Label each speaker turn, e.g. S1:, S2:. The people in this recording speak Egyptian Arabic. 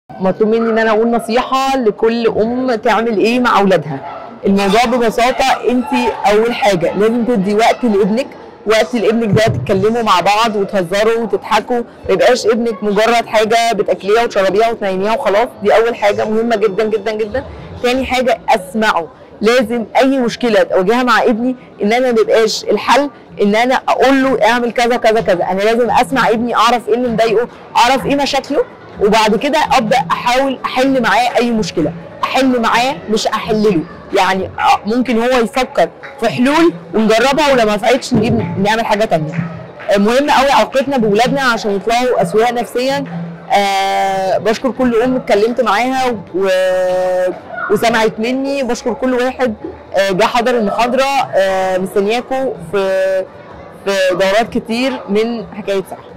S1: مطلوب مني ان انا اقول نصيحه لكل ام تعمل ايه مع اولادها الموضوع ببساطه انت اول حاجه لازم تدي وقت لابنك وقت لابنك ده تتكلموا مع بعض وتهزروا وتضحكوا ما يبقاش ابنك مجرد حاجه بتاكليها وتشربيها وتنيميها وخلاص دي اول حاجه مهمه جدا جدا جدا تاني حاجه اسمعه لازم اي مشكله تواجهها مع ابني ان انا ما يبقاش الحل ان انا اقول له اعمل كذا كذا كذا انا لازم اسمع ابني اعرف ايه اللي مضايقه اعرف ايه مشاكله وبعد كده ابدا احاول احل معاه اي مشكله احل معاه مش احلله يعني ممكن هو يفكر في حلول ونجربها ولو ما نفعتش نجيب نعمل حاجه تانية مهم قوي علاقتنا باولادنا عشان يطلعوا اسوياء نفسيا أه بشكر كل ام اتكلمت معاها و... وسمعت مني بشكر كل واحد آه، جه حضر المحاضره آه، مستنياكم في في دورات كتير من حكايه صح